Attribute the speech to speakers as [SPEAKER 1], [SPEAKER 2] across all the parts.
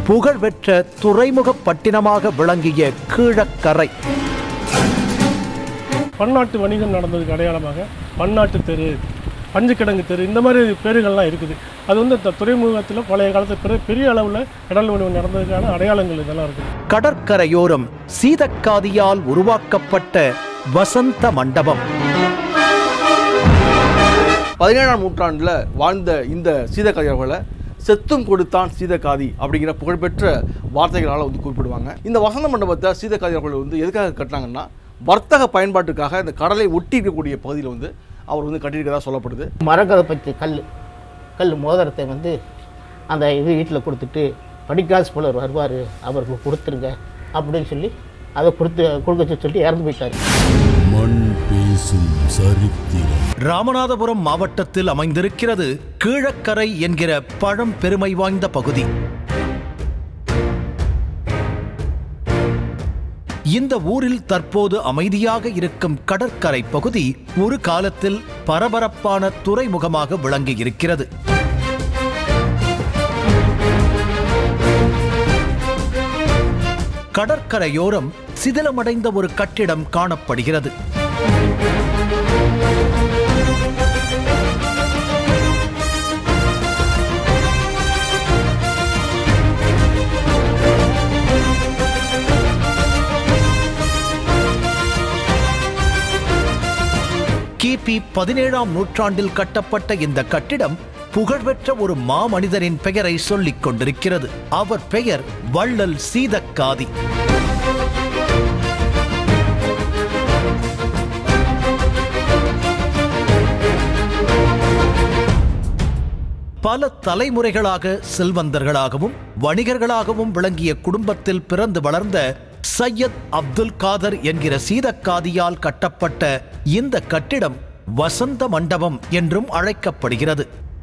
[SPEAKER 1] புகழ்பெற்ற துறைமுக பட்டினமாக விளங்கிய கீழக்கரை
[SPEAKER 2] பன்னாட்டு வணிகம் நடந்ததுக்கு அடையாளமாக பன்னாட்டு தெரு பஞ்சுக்கிடங்கு தெரு இந்த மாதிரி பேருகள்லாம் இருக்குது அது வந்து இந்த துறைமுகத்தில் பழைய காலத்தில் பெரிய பெரிய அளவில் கடல் வணிகம் நடந்ததுக்கான அடையாளங்கள் இதெல்லாம் இருக்குது
[SPEAKER 1] கடற்கரையோரம் சீதக்காதியால் உருவாக்கப்பட்ட வசந்த மண்டபம்
[SPEAKER 3] பதினேழாம் நூற்றாண்டில் வாழ்ந்த இந்த சீதக்காதியர்களை செத்தும் கொடுத்தான் சீதக்காதி அப்படிங்கிற புகழ்பெற்ற வார்த்தைகளால் வந்து குறிப்பிடுவாங்க இந்த வசந்த மண்டபத்தை சீதக்காதியர்கள் வந்து எதுக்காக கட்டினாங்கன்னா வர்த்தக பயன்பாட்டுக்காக இந்த கடலை ஒட்டி இருக்கக்கூடிய பகுதியில் வந்து அவர் வந்து கட்டியிருக்கதா சொல்லப்படுது
[SPEAKER 4] மரகத பற்றி கல் கல் மோதிரத்தை வந்து அந்த இது வீட்டில் கொடுத்துட்டு படிக்காசு புலர் வருவார் அவருக்கு கொடுத்துருங்க அப்படின்னு சொல்லி அதை கொடுத்து கொடுக்க சொல்லி இறந்து போயிட்டார்
[SPEAKER 5] மண் பேசும் சரித்திரம்
[SPEAKER 1] ராமநாதபுரம் மாவட்டத்தில் அமைந்திருக்கிறது கீழக்கரை என்கிற பழம் பெருமை வாய்ந்த பகுதி இந்த ஊரில் தற்போது அமைதியாக இருக்கும் கடற்கரை பகுதி ஒரு காலத்தில் பரபரப்பான துறைமுகமாக விளங்கி இருக்கிறது கடற்கரையோரம் சிதிலமடைந்த ஒரு கட்டிடம் காணப்படுகிறது கிபி பதினேழாம் நூற்றாண்டில் கட்டப்பட்ட இந்த கட்டிடம் புகழ்பெற்ற ஒரு மாமனிதரின் பெயரை சொல்லிக் கொண்டிருக்கிறது அவர் பெயர் வள்ளல் சீதக்காதி பல தலைமுறைகளாக செல்வந்தர்களாகவும் வணிகர்களாகவும் விளங்கிய குடும்பத்தில் பிறந்து வளர்ந்த சையத் அப்துல் காதர் என்கிற சீதக்காதியால் கட்டப்பட்ட இந்த கட்டிடம் வசந்த மண்டபம் என்றும் அழைக்கப்படுகிறது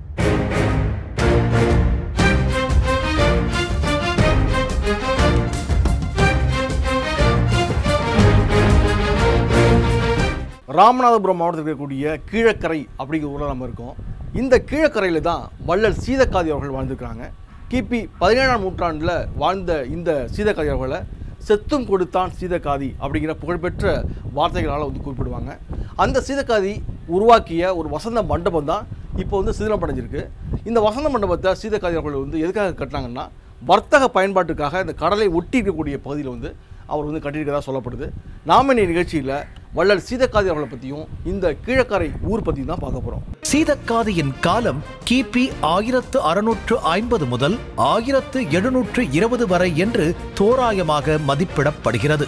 [SPEAKER 3] ராமநாதபுரம் மாவட்டத்தில் இருக்கக்கூடிய கீழக்கரை அப்படிங்கிற ஊரில் நம்ம இருக்கோம் இந்த கீழக்கரையில் தான் வள்ளல் சீதக்காதி அவர்கள் வாழ்ந்துருக்கிறாங்க கிபி பதினேழாம் நூற்றாண்டில் வாழ்ந்த இந்த சீதக்காதி அவர்களை செத்தும் கொடுத்தான் சீதக்காதி அப்படிங்கிற புகழ்பெற்ற வார்த்தைகளால் வந்து குறிப்பிடுவாங்க அந்த சீதக்காதி உருவாக்கிய ஒரு வசந்த மண்டபம் தான் இப்போ வந்து சிதிலமடைஞ்சிருக்கு இந்த வசந்த மண்டபத்தை சீதக்காதி அவர்கள் வந்து எதுக்காக கட்டினாங்கன்னா வர்த்தக பயன்பாட்டுக்காக இந்த கடலை ஒட்டி இருக்கக்கூடிய பகுதியில் வந்து அவர் வந்து கட்டியிருக்கதா சொல்லப்படுது நாம இந்த நிகழ்ச்சியில் வள்ளல் சீதக்காதி அவர்களை பற்றியும் இந்த கீழக்கரை ஊர் பற்றியும் தான் பார்க்க போகிறோம்
[SPEAKER 1] சீதக்காதியின் காலம் கிபி ஆயிரத்து அறுநூற்று ஐம்பது முதல் ஆயிரத்து எழுநூற்று இருபது வரை என்று தோராயமாக மதிப்பிடப்படுகிறது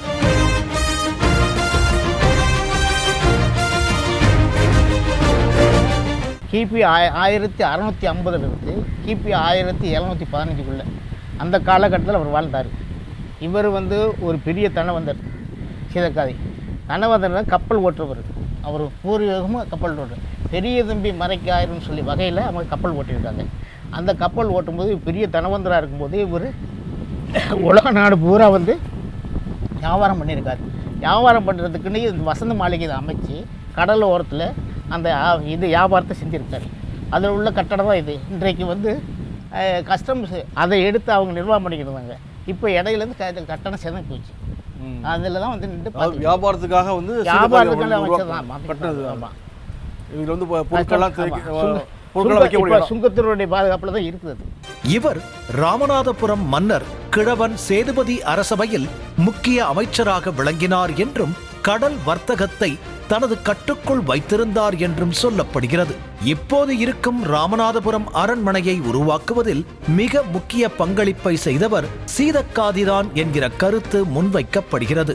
[SPEAKER 4] கிபி ஆய ஆயிரத்தி அறநூற்றி ஐம்பதுலேருந்து கிபி ஆயிரத்தி எழுநூற்றி பதினஞ்சுக்குள்ளே அந்த காலகட்டத்தில் அவர் வாழ்ந்தார் இவர் வந்து ஒரு பெரிய தனவந்தர் சீதக்காதி தனவந்தர் கப்பல் ஓட்டுறவர் அவர் பூர்வீகமும் கப்பல் ஓட்டுற பெரிய தம்பி மறைக்காயிரம்னு சொல்லி வகையில் அவங்க கப்பல் ஓட்டியிருக்காங்க அந்த கப்பல் ஓட்டும்போது பெரிய தனவந்தராக இருக்கும்போது இவர் உலக நாடு பூரா வந்து வியாபாரம் பண்ணியிருக்காரு வியாபாரம் பண்ணுறதுக்குன்னு இந்த வசந்த மாளிகை இதை அமைச்சு கடல் ஓரத்தில் அந்த ஆ- இது வியாபாரத்தை செஞ்சுருக்காரு அதில் உள்ள கட்டடம் தான் இது இன்றைக்கு வந்து கஸ்டம்ஸ் அதை எடுத்து அவங்க நிர்வாகம் பண்ணிக்கிட்டு இப்போ இடையிலேருந்து க கட்டணம் செதம் போச்சு அதில் தான் வந்து நின்று
[SPEAKER 3] அதாவது வியாபாரத்துக்காக வந்து சீதக்காதி
[SPEAKER 4] வியாபாரத்துக்கு
[SPEAKER 3] அவர்கள்
[SPEAKER 4] அமைச்சது
[SPEAKER 3] உருவாக்க-
[SPEAKER 4] தான்
[SPEAKER 3] கட்டினது தான்.
[SPEAKER 4] ஆமாம்
[SPEAKER 3] இதில் வந்து பொ- பொருட்கள்லாம்
[SPEAKER 4] ஆமா.
[SPEAKER 3] தேக்கி-
[SPEAKER 4] சுங்க-
[SPEAKER 3] பொருட்களை
[SPEAKER 4] சுங்க-
[SPEAKER 3] வைக்கக்கூடிய
[SPEAKER 4] இப்ப
[SPEAKER 3] இடம்.
[SPEAKER 4] சுங்கத்தினுடைய பாதுகாப்பில் தான் இருக்குது அது.
[SPEAKER 1] இவர் ராமநாதபுரம் மன்னர் கிழவன் சேதுபதி அரசவையில் முக்கிய அமைச்சராக விளங்கினார் என்றும் கடல் வர்த்தகத்தை தனது கட்டுக்குள் வைத்திருந்தார் என்றும் சொல்லப்படுகிறது இப்போது இருக்கும் ராமநாதபுரம் அரண்மனையை உருவாக்குவதில் மிக முக்கிய பங்களிப்பை செய்தவர் சீதக்காதிதான் என்கிற கருத்து முன்வைக்கப்படுகிறது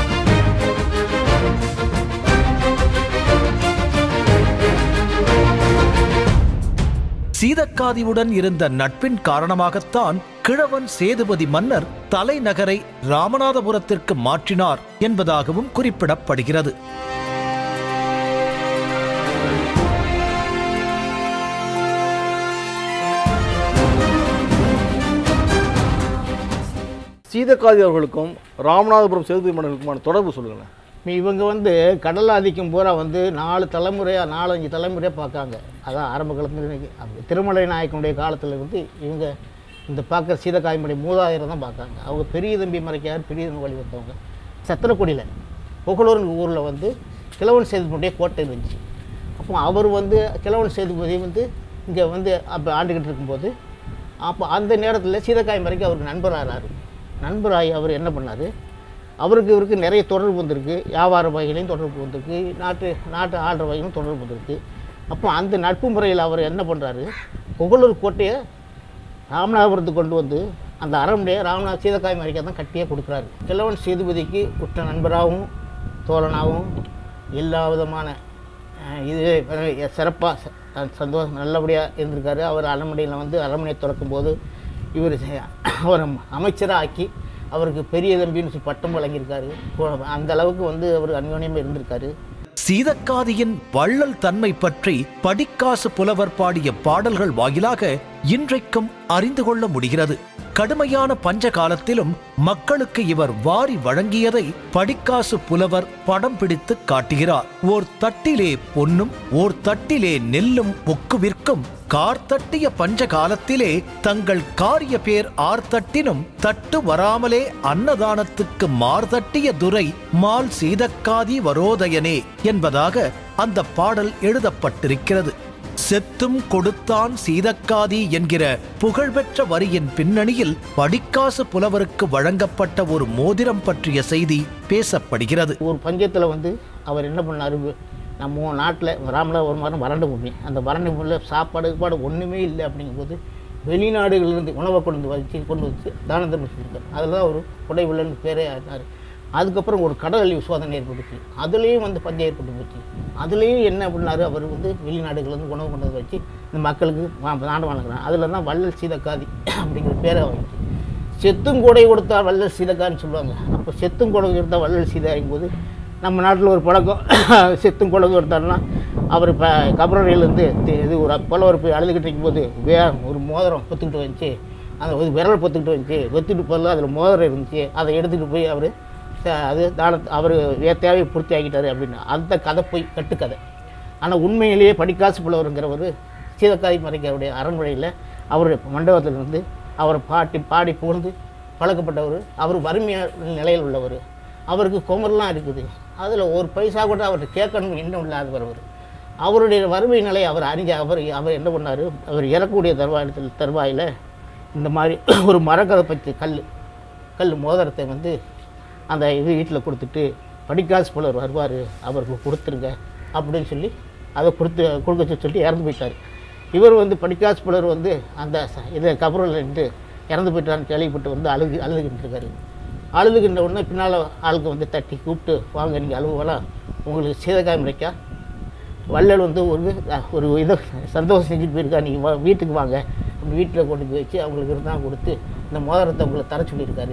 [SPEAKER 1] சீதக்காதியுடன் இருந்த நட்பின் காரணமாகத்தான் கிழவன் சேதுபதி மன்னர் தலைநகரை ராமநாதபுரத்திற்கு மாற்றினார் என்பதாகவும் குறிப்பிடப்படுகிறது
[SPEAKER 3] சீதக்காதி அவர்களுக்கும் ராமநாதபுரம் சேதுபதி மன்னர்களுக்குமான தொடர்பு சொல்லுங்களேன்
[SPEAKER 4] இப்ப இவங்க வந்து கடல் ஆதிக்கம் பூரா வந்து நாலு தலைமுறையாக நாலஞ்சு தலைமுறையாக பார்க்காங்க அதான் ஆரம்ப காலத்துல இருந்து அப்படி திருமலை நாயக்கனுடைய காலத்தில் இருந்து இவங்க இந்த பார்க்குற சீதக்காயம்படி மூதாயிரம் தான் பார்க்காங்க அவங்க பெரிய தம்பி மறைக்கார் பெரிய தம்பி வழி வந்தவங்க சத்திரக்குடியில் புகழூர் ஊரில் வந்து கிழவன் சேதுபதியுடைய கோட்டை இருந்துச்சு அப்போ அவர் வந்து கிழவன் சேதுபதி வந்து இங்கே வந்து அப்போ ஆண்டுகிட்டு இருக்கும்போது அப்போ அந்த நேரத்தில் சீதக்காயம் வரைக்கும் அவருக்கு நண்பராகிறாரு நண்பராகி அவர் என்ன பண்ணார் அவருக்கு இவருக்கு நிறைய தொடர்பு வந்திருக்கு வியாபார வகையிலையும் தொடர்பு வந்திருக்கு நாட்டு நாட்டு ஆள்ற வகையிலும் தொடர்பு வந்திருக்கு அப்போ அந்த நட்பு முறையில் அவர் என்ன பண்ணுறாரு புகழூர் கோட்டையை ராமநாதபுரத்துக்கு கொண்டு வந்து அந்த அரண்மனையை ராமநாத சீதக்காய் மறைக்க தான் கட்டியே கொடுக்குறாரு கிழவன் சேதுபதிக்கு உற்ற நண்பராகவும் தோழனாகவும் எல்லா விதமான அஹ், இது சிறப்பாக சந்தோஷம் நல்லபடியாக இருந்திருக்காரு அவர் அரண்மனையில் வந்து அரண்மனையை திறக்கும்போது இவர் அவரை அமைச்சராக ஆக்கி அவருக்கு பெரிய தம்பின்னு சொல்லி பட்டம் வழங்கியிருக்காரு அந்த அளவுக்கு வந்து அவர் அந்யோன்யமாக இருந்திருக்காரு
[SPEAKER 1] சீதக்காதியின் வள்ளல் தன்மை பற்றி படிக்காசு புலவர் பாடிய பாடல்கள் வாயிலாக இன்றைக்கும் அறிந்து கொள்ள முடிகிறது கடுமையான பஞ்ச காலத்திலும் மக்களுக்கு இவர் வாரி வழங்கியதை படிக்காசு புலவர் படம் பிடித்து காட்டுகிறார் ஓர் தட்டிலே பொன்னும் ஓர் தட்டிலே நெல்லும் ஒக்கு விற்கும் கார் தட்டிய பஞ்ச காலத்திலே தங்கள் காரிய பேர் ஆர்த்தட்டினும் தட்டு வராமலே அன்னதானத்துக்கு மார்தட்டிய துரை மால் சீதக்காதி வரோதயனே என்பதாக அந்த பாடல் எழுதப்பட்டிருக்கிறது செத்தும் கொடுத்தான் சீதக்காதி என்கிற புகழ்பெற்ற வரியின் பின்னணியில் படிக்காசு புலவருக்கு வழங்கப்பட்ட ஒரு மோதிரம் பற்றிய செய்தி பேசப்படுகிறது
[SPEAKER 4] ஒரு பஞ்சத்தில் வந்து அவர் என்ன பண்ணார் நம்ம நாட்டில் ராமநாதபுரம் மரம் வறண்ட பூமி அந்த வறண்ட பூமியில் சாப்பாடு கீப்பாடு ஒன்றுமே இல்லை அப்படிங்கும்போது வெளிநாடுகளிலிருந்து உணவை கொண்டு வந்து வச்சு கொண்டு வச்சு தான தர்மம் செஞ்சுருக்காரு அதில் தான் ஒரு கொடை வில்லன் பேரே ஆனார் அதுக்கப்புறம் ஒரு கடல் அழிவு சோதனை ஏற்பட்டுச்சு அதுலேயும் வந்து பஞ்சம் ஏற்பட்டு போச்சு அதுலேயும் என்ன பண்ணாரு அவர் வந்து வெளிநாடுகள்லேருந்து உணவு கொண்டு வந்து வச்சு இந்த மக்களுக்கு வா- நாடு வழங்குறாங்க அதில் தான் வள்ளல் சீதக்காதி அப்படிங்கிற பேரை வாங்கிச்சு செத்தும் கொடை கொடுத்தா வள்ளல் சீதக்கான்னு சொல்லுவாங்க அப்போ செத்தும் கொடை கொடுத்தா வள்ளல் சீதாங்கும் போது நம்ம நாட்டில் ஒரு பழக்கம் செத்தும் கொடை கொடுத்தாருன்னா அவர் இப்போ கபரறையிலேருந்து இது ஒரு புலவர் போய் அழுதுகிட்டு இருக்கும்போது வே ஒரு மோதிரம் பொத்துக்கிட்டு வந்துச்சு அந்த ஒரு விரல் பொத்துக்கிட்டு வந்துச்சு வெத்துட்டு போதில் அதில் மோதிரம் இருந்துச்சு அதை எடுத்துகிட்டு போய் அவர் அது தான அவர் தேவையை பூர்த்தி ஆகிட்டாரு அப்படின்னு அந்த கதை போய் கட்டுக்கதை ஆனால் உண்மையிலேயே படிக்காசு புலவருங்கிறவர் சீதக்காதி மறைக்கருடைய அரண்மனையில் அவருடைய மண்டபத்தில் இருந்து அவரை பாட்டி பாடி புகழ்ந்து பழக்கப்பட்டவர் அவர் வறுமையான நிலையில் உள்ளவர் அவருக்கு குமரெலாம் இருக்குது அதில் ஒரு பைசா கூட அவர்கிட்ட கேட்கணும் இன்னும் இல்லாதவர் அவர் அவருடைய வறுமை நிலை அவர் அறிஞ்ச அவர் அவர் என்ன பண்ணார் அவர் இறக்கக்கூடிய தருவாயத்தில் தருவாயில் இந்த மாதிரி ஒரு மரக்கதை பற்றி கல் கல் மோதிரத்தை வந்து அந்த இது வீட்டில் கொடுத்துட்டு படிக்காசு புலவர் வருவார் அவருக்கு கொடுத்துருங்க அப்படின்னு சொல்லி அதை கொடுத்து கொடுக்க சொல்லி இறந்து போயிட்டார் இவர் வந்து படிக்காசு புலவர் வந்து அந்த ச- இதை கபரில் நின்று இறந்து போயிட்டான்னு கேள்விப்பட்டு வந்து அழுகு அழுதுகிட்டு இருக்காரு அழுதுகின்ற உடனே பின்னால் ஆளுக்கு வந்து தட்டி கூப்பிட்டு வாங்க நீங்கள் அழுவலாம் உங்களுக்கு சீதக்காயம் கிடைக்கா வள்ளல் வந்து ஒரு ஒரு இதை சந்தோஷம் செஞ்சுட்டு போயிருக்கா நீங்கள் வா வீட்டுக்கு வாங்க அப்படி வீட்டில் கொண்டு போய் வச்சு அவங்களுக்கு இருந்தால் கொடுத்து இந்த மோதிரத்தை உங்களை தர சொல்லியிருக்காரு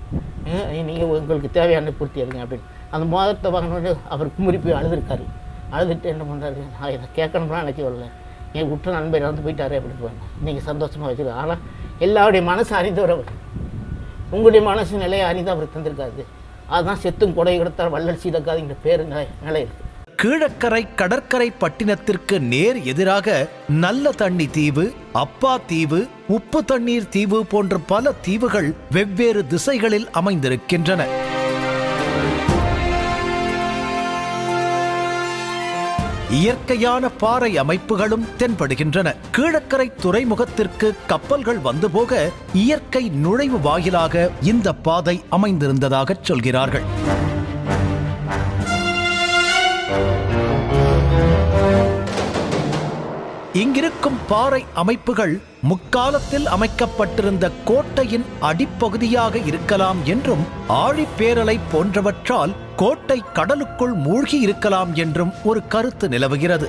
[SPEAKER 4] நீங்கள் உங்களுக்கு தேவையான பூர்த்தி எடுங்க அப்படின்னு அந்த மோதிரத்தை வாங்கினோடனே அவர் குமுறி போய் அழுதுருக்காரு அழுதுட்டு என்ன பண்ணுறாரு நான் இதை கேட்கணும்லாம் நினச்சி வரல என் உற்ற நண்பர் இறந்து போயிட்டாரு அப்படின்னு நீங்கள் சந்தோஷமாக வச்சுருக்க ஆனால் எல்லாருடைய மனசு அறிந்தவர் அவர் உங்களுடைய மனசு நிலையை அறிந்து அவர் தந்திருக்காரு அதுதான் செத்தும் கொடை கொடுத்தால் வள்ளல் சீதக்காதுங்கிற பேரு நிலை நிலை இருக்குது
[SPEAKER 1] கீழக்கரை கடற்கரை பட்டினத்திற்கு நேர் எதிராக நல்ல தண்ணி தீவு அப்பா தீவு உப்பு தண்ணீர் தீவு போன்ற பல தீவுகள் வெவ்வேறு திசைகளில் அமைந்திருக்கின்றன இயற்கையான பாறை அமைப்புகளும் தென்படுகின்றன கீழக்கரை துறைமுகத்திற்கு கப்பல்கள் வந்து போக இயற்கை நுழைவு வாயிலாக இந்த பாதை அமைந்திருந்ததாக சொல்கிறார்கள் இங்கிருக்கும் பாறை அமைப்புகள் முக்காலத்தில் அமைக்கப்பட்டிருந்த கோட்டையின் அடிப்பகுதியாக இருக்கலாம் என்றும் ஆழிப்பேரலை போன்றவற்றால் கோட்டை கடலுக்குள் மூழ்கி இருக்கலாம் என்றும் ஒரு கருத்து நிலவுகிறது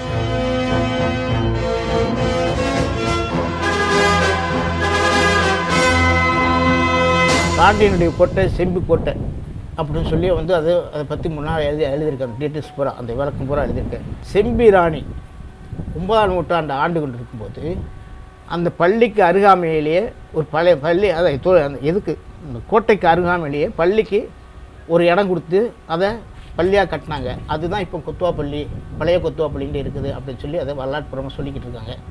[SPEAKER 4] பாண்டியனுடைய கோட்டை செம்பு கோட்டை அப்படின்னு சொல்லி வந்து அது அதை பற்றி முன்னாடி எழுதி எழுதியிருக்கேன் டீட்டெயில்ஸ் பூரா அந்த விளக்கம் பூரா எழுதியிருக்கேன் செம்பி ராணி ஒன்பதாம் நூற்றாண்டு ஆண்டு கொண்டு இருக்கும்போது அந்த பள்ளிக்கு அருகாமையிலேயே ஒரு பழைய பள்ளி அதை தொ- அந்த எதுக்கு இந்த கோட்டைக்கு அருகாமையிலேயே பள்ளிக்கு ஒரு இடம் கொடுத்து அதை பள்ளியாக கட்டினாங்க அதுதான் இப்போ கொத்துவாப்பள்ளி பழைய கொத்துவாப்பள்ளின்ட்டு இருக்குது அப்படின்னு சொல்லி அதை வரலாற்றுப்புறமாக சொல்லிக்கிட்டு இருக்காங்க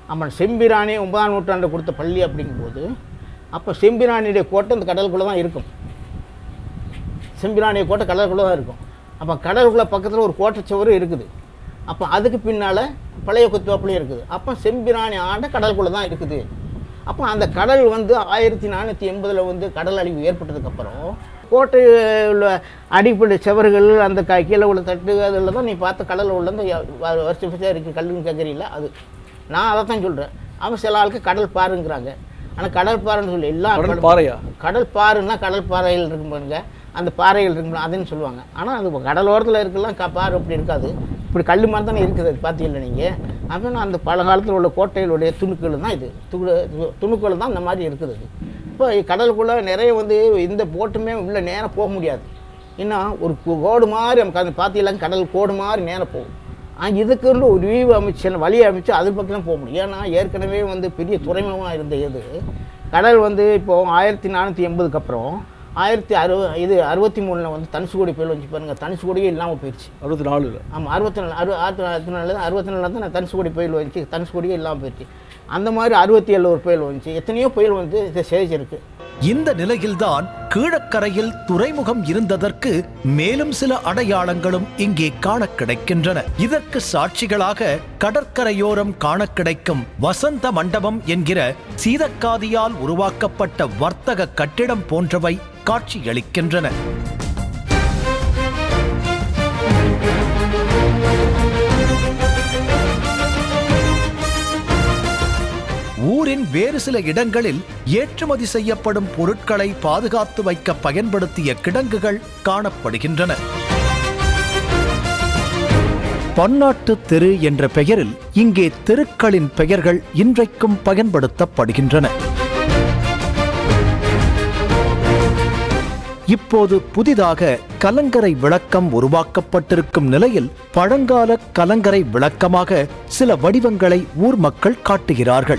[SPEAKER 4] அவன் செம்பிராணி ஒன்பதாம் நூற்றாண்டு கொடுத்த பள்ளி அப்படிங்கும்போது அப்போ செம்பிராணியுடைய கோட்டை அந்த கடலுக்குள்ளே தான் இருக்கும் செம்பிராணிய கோட்டை கடலுக்குள்ளே தான் இருக்கும் அப்போ கடலுக்குள்ளே பக்கத்தில் ஒரு கோட்டை சுவரு இருக்குது அப்போ அதுக்கு பின்னால் பழைய குத்துவாப்புலையும் இருக்குது அப்போ செம்பிராணி ஆண்ட கடலுக்குள்ளே தான் இருக்குது அப்போ அந்த கடல் வந்து ஆயிரத்தி நானூற்றி எண்பதில் வந்து கடல் அழிவு ஏற்பட்டதுக்கப்புறம் கோட்டை உள்ள அடிப்படை செவர்கள் அந்த க கீழே உள்ள தட்டு அதில் தான் நீ பார்த்த கடலில் உள்ள அந்த வருஷம் வருஷம் இருக்குது கல்லுன்னு கேட்குறீங்களா அது நான் அதை தான் சொல்கிறேன் அவன் சில ஆளுக்கு கடல் பாருங்கிறாங்க ஆனால் கடல் பாருன்னு சொல்லி எல்லா
[SPEAKER 3] கடல்
[SPEAKER 4] கடல்
[SPEAKER 3] பாறையா
[SPEAKER 4] கடல் பாருன்னா கடல் பாறைகள் இருக்கும் பாருங்க அந்த பாறைகள் இருக்கும் அதுன்னு சொல்லுவாங்க ஆனால் அது கடலோரத்தில் இருக்கலாம் க பாறை அப்படி இருக்காது இப்படி கல் மாதிரி தானே இருக்குது அது பார்த்தீங்களா நீங்கள் அப்படின்னா அந்த பழங்காலத்தில் உள்ள கோட்டைகளுடைய துணுக்குகள் தான் இது துணு துணுக்குகள் தான் இந்த மாதிரி இருக்குது அது இப்போ கடலுக்குள்ளே நிறைய வந்து இந்த போட்டுமே உள்ளே நேரம் போக முடியாது இன்னும் ஒரு கு- கோடு மாதிரி நமக்கு அது பார்த்தீங்களா கடல் கோடு மாதிரி நேரம் போகும் ஆனால் இதுக்குன்னு ஒரு வியூ அமைச்சு வழி அமைச்சு அது பக்கம் தான் போக முடியும் ஏன்னா ஏற்கனவே வந்து பெரிய துறைமுகமாக இருந்த இது கடல் வந்து இப்போ ஆயிரத்தி நானூற்றி எண்பதுக்கு அப்புறம் ஆயிரத்தி அறுப இது அறுபத்தி மூணில் வந்து தனுசுக்கோடி புயல் வந்துச்சு பாருங்கள் தனுசுக்கோடியே இல்லாமல் போயிடுச்சு
[SPEAKER 3] அறுபத்தி நாலுல
[SPEAKER 4] ஆமாம் அறுபத்தி நாலு அறு ஆயிரத்தி தொள்ளாயிரத்தி நாலு அறுபத்தி நாலில் தான் நான் தனுசுக்கோடி புயல் வந்துச்சு தனுசுக்கோடியே இல்லாமல் போயிடுச்சு அந்த மாதிரி அறுபத்தி ஏழில் ஒரு புயல் வந்துச்சு எத்தனையோ புயல் வந்து இதை சேதிச்சிருக்கு
[SPEAKER 1] இந்த நிலையில்தான் கீழக்கரையில் துறைமுகம் இருந்ததற்கு மேலும் சில அடையாளங்களும் இங்கே காண கிடைக்கின்றன இதற்கு சாட்சிகளாக கடற்கரையோரம் காண கிடைக்கும் வசந்த மண்டபம் என்கிற சீதக்காதியால் உருவாக்கப்பட்ட வர்த்தக கட்டிடம் போன்றவை காட்சியளிக்கின்றன ஊரின் வேறு சில இடங்களில் ஏற்றுமதி செய்யப்படும் பொருட்களை பாதுகாத்து வைக்க பயன்படுத்திய கிடங்குகள் காணப்படுகின்றன பன்னாட்டு தெரு என்ற பெயரில் இங்கே தெருக்களின் பெயர்கள் இன்றைக்கும் பயன்படுத்தப்படுகின்றன இப்போது புதிதாக கலங்கரை விளக்கம் உருவாக்கப்பட்டிருக்கும் நிலையில் பழங்கால கலங்கரை விளக்கமாக சில வடிவங்களை ஊர் மக்கள் காட்டுகிறார்கள்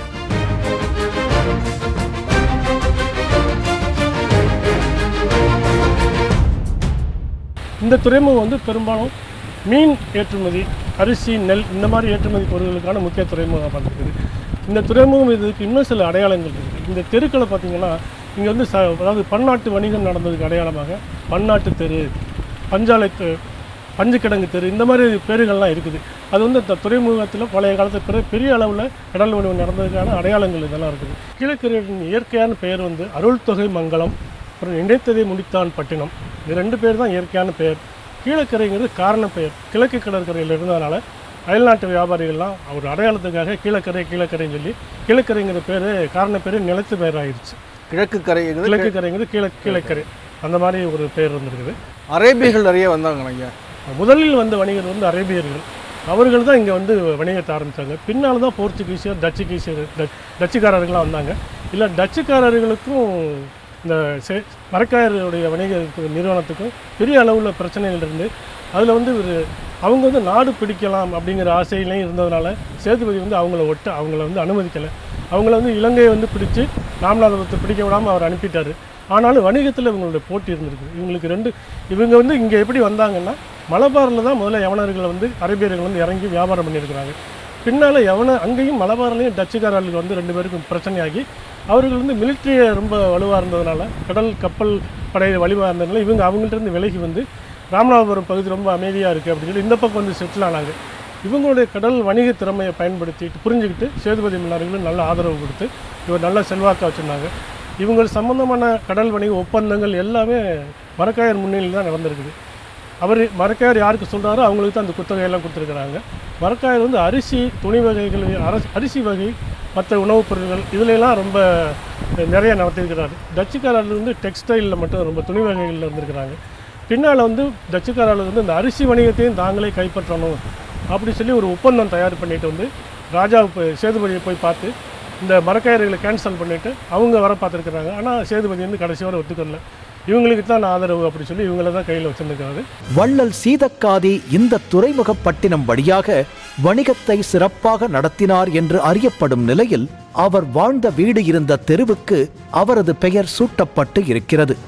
[SPEAKER 2] இந்த துறைமுகம் வந்து பெரும்பாலும் மீன் ஏற்றுமதி அரிசி நெல் இந்த மாதிரி ஏற்றுமதி பொருட்களுக்கான முக்கிய துறைமுகமாக இருக்குது இந்த துறைமுகம் இதுக்கு இன்னும் சில அடையாளங்கள் இருக்குது இந்த தெருக்களை பார்த்தீங்கன்னா இங்கே வந்து ச அதாவது பன்னாட்டு வணிகம் நடந்ததுக்கு அடையாளமாக பன்னாட்டு தெரு பஞ்சாலை தெ- பஞ்சுக்கிடங்கு தெரு இந்த மாதிரி பேருகள்லாம் இருக்குது அது வந்து இந்த துறைமுகத்தில் பழைய காலத்தில் பெரிய பெரிய அளவில் கடல் வணிகம் நடந்ததுக்கான அடையாளங்கள் இதெல்லாம் இருக்குது கீழக்கரையின் இயற்கையான பெயர் வந்து அருள்தொகை மங்கலம் அப்புறம் நினைத்ததை முடித்தான் பட்டினம் இது ரெண்டு பேர் தான் இயற்கையான பெயர் கீழக்கரைங்கிறது காரண பெயர் கிழக்கு கடற்கரையில் இருந்ததுனால அயல்நாட்டு வியாபாரிகள்லாம் ஒரு அடையாளத்துக்காக கீழக்கரை கீழக்கரைன்னு சொல்லி கீழக்கரைங்கிற பேர் காரண பேர் நிலத்து பெயர் ஆயிடுச்சு
[SPEAKER 3] கிழக்கு கரை
[SPEAKER 2] கிழக்கு கரைங்கிறது கீழ கீழக்கரை அந்த மாதிரி ஒரு பெயர் வந்துருக்குது
[SPEAKER 3] அரேபியர்கள் நிறைய வந்தாங்க ஐயா
[SPEAKER 2] முதலில் வந்த வணிகர் வந்து அரேபியர்கள் அவர்கள் தான் இங்கே வந்து வணிகத்தை ஆரம்பித்தாங்க பின்னால் தான் போர்ச்சுகீசியர் டச்சுகீசியர் டச் டச்சுக்காரர்கள்லாம் வந்தாங்க இல்லை டச்சுக்காரர்களுக்கும் இந்த செ மரக்காயருடைய வணிக நிறுவனத்துக்கும் பெரிய அளவில் பிரச்சனைகள் இருந்து அதில் வந்து ஒரு அவங்க வந்து நாடு பிடிக்கலாம் அப்படிங்கிற ஆசையிலையும் இருந்ததுனால சேதுபதி வந்து அவங்கள ஒட்ட அவங்கள வந்து அனுமதிக்கலை அவங்கள வந்து இலங்கையை வந்து பிடிச்சு ராமநாதபுரத்தை பிடிக்க விடாமல் அவர் அனுப்பிட்டாரு ஆனாலும் வணிகத்தில் இவங்களுடைய போட்டி இருந்திருக்கு இவங்களுக்கு ரெண்டு இவங்க வந்து இங்கே எப்படி வந்தாங்கன்னா மலபாரில் தான் முதல்ல யவனர்கள் வந்து அரேபியர்கள் வந்து இறங்கி வியாபாரம் பண்ணியிருக்கிறாங்க பின்னால் யவன அங்கேயும் மலபாரிலையும் டச்சுக்காரர்களுக்கு வந்து ரெண்டு பேருக்கும் பிரச்சனையாகி அவர்கள் வந்து மிலிட்ரியை ரொம்ப வலுவாக இருந்ததுனால கடல் கப்பல் படை வலுவாக இருந்ததுனால இவங்க அவங்கள்ட்ட இருந்து விலகி வந்து ராமநாதபுரம் பகுதி ரொம்ப அமைதியாக இருக்குது அப்படின்னு சொல்லி இந்த பக்கம் வந்து செட்டில் ஆனாங்க இவங்களுடைய கடல் வணிக திறமையை பயன்படுத்திட்டு புரிஞ்சுக்கிட்டு சேதுபதி மன்னர்களும் நல்ல ஆதரவு கொடுத்து இவர் நல்ல செல்வாக்கா வச்சுருந்தாங்க இவங்க சம்பந்தமான கடல் வணிக ஒப்பந்தங்கள் எல்லாமே மரக்காயர் முன்னிலையில் தான் நடந்திருக்குது அவர் மரக்காயர் யாருக்கு சொல்கிறாரோ அவங்களுக்கு தான் அந்த குத்தகையெல்லாம் கொடுத்துருக்குறாங்க மரக்காயர் வந்து அரிசி துணி வகைகள் அரசு அரிசி வகை மற்ற உணவுப் பொருட்கள் இதுலெல்லாம் ரொம்ப நிறைய நடத்தியிருக்கிறாரு டச்சுக்காரர்கள் வந்து டெக்ஸ்டைலில் மட்டும் ரொம்ப துணி வகைகளில் இருந்திருக்கிறாங்க பின்னால் வந்து டச்சுக்காரர்கள் வந்து இந்த அரிசி வணிகத்தையும் தாங்களே கைப்பற்றணும் அப்படி சொல்லி ஒரு ஒப்பந்தம் தயார் பண்ணிட்டு வந்து ராஜா போய் சேதுபதியை போய் பார்த்து இந்த மரக்காயர்களை கேன்சல் பண்ணிவிட்டு அவங்க வர பார்த்துருக்குறாங்க ஆனால் சேதுபதி வந்து கடைசி வரை ஒத்துக்கல இவங்களுக்கு தான் நான் ஆதரவு அப்படி சொல்லி இவங்கள தான் கையில் வச்சுருக்காரு
[SPEAKER 1] வள்ளல் சீதக்காதி இந்த துறைமுகப்பட்டினம் வழியாக வணிகத்தை சிறப்பாக நடத்தினார் என்று அறியப்படும் நிலையில் அவர் வாழ்ந்த வீடு இருந்த தெருவுக்கு அவரது பெயர் சூட்டப்பட்டு இருக்கிறது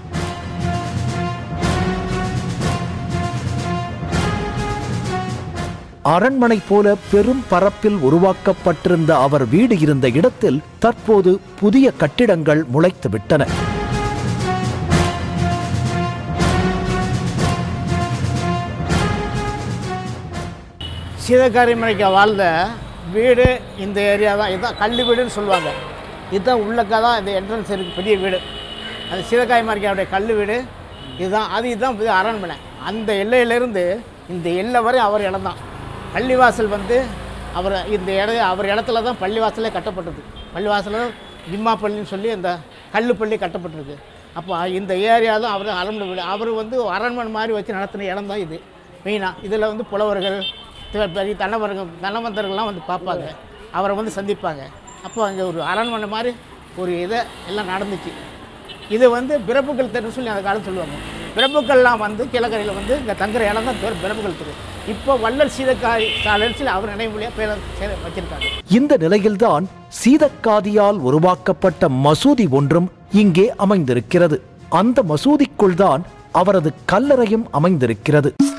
[SPEAKER 1] அரண்மனை போல பெரும் பரப்பில் உருவாக்கப்பட்டிருந்த அவர் வீடு இருந்த இடத்தில் தற்போது புதிய கட்டிடங்கள் முளைத்துவிட்டன
[SPEAKER 4] சீதக்காரி மலைக்கு வாழ்ந்த வீடு இந்த ஏரியா தான் இதுதான் கல் வீடுன்னு சொல்லுவாங்க இதுதான் உள்ளக்கா தான் இந்த என்ட்ரன்ஸ் இருக்குது பெரிய வீடு அது சீதக்காரி மலைக்காவுடைய கல் வீடு இதுதான் அது இதுதான் இது அரண்மனை அந்த எல்லையிலேருந்து இந்த எல்லை வரை அவர் இடம் தான் பள்ளிவாசல் வந்து அவர் இந்த இட அவர் இடத்துல தான் பள்ளிவாசலே கட்டப்பட்டது பள்ளிவாசல் ஜிம்மா பள்ளின்னு சொல்லி இந்த கல்லு பள்ளி கட்டப்பட்டிருக்கு அப்போ இந்த ஏரியா தான் அவர் அரண்மனை வீடு அவர் வந்து அரண்மனை மாதிரி வச்சு நடத்தின இடம் தான் இது மெயினாக இதில் வந்து புலவர்கள் தி- பெரிய தனவர்கள் தனவந்தர்கள்லாம் வந்து பார்ப்பாங்க அவரை வந்து சந்திப்பாங்க அப்போ அங்கே ஒரு அரண்மனை மாதிரி ஒரு இதை எல்லாம் நடந்துச்சு இது வந்து பிறப்புகள் தெருன்னு சொல்லி அந்த காலம் சொல்லுவாங்க பிறப்புகள்லாம் வந்து கிழக்கரையில் வந்து இங்கே தங்குற இடம் தான் பேர் பிறப்புகள் தெரு இப்போ வள்ளல் சீதக்காய் சாலைன்னு சொல்லி அவர் நினைவுலையாக பேர் வச்சிருக்காங்க
[SPEAKER 1] இந்த நிலையில்தான் சீதக்காதியால் உருவாக்கப்பட்ட மசூதி ஒன்றும் இங்கே அமைந்திருக்கிறது அந்த மசூதிக்குள்தான் அவரது கல்லறையும் அமைந்திருக்கிறது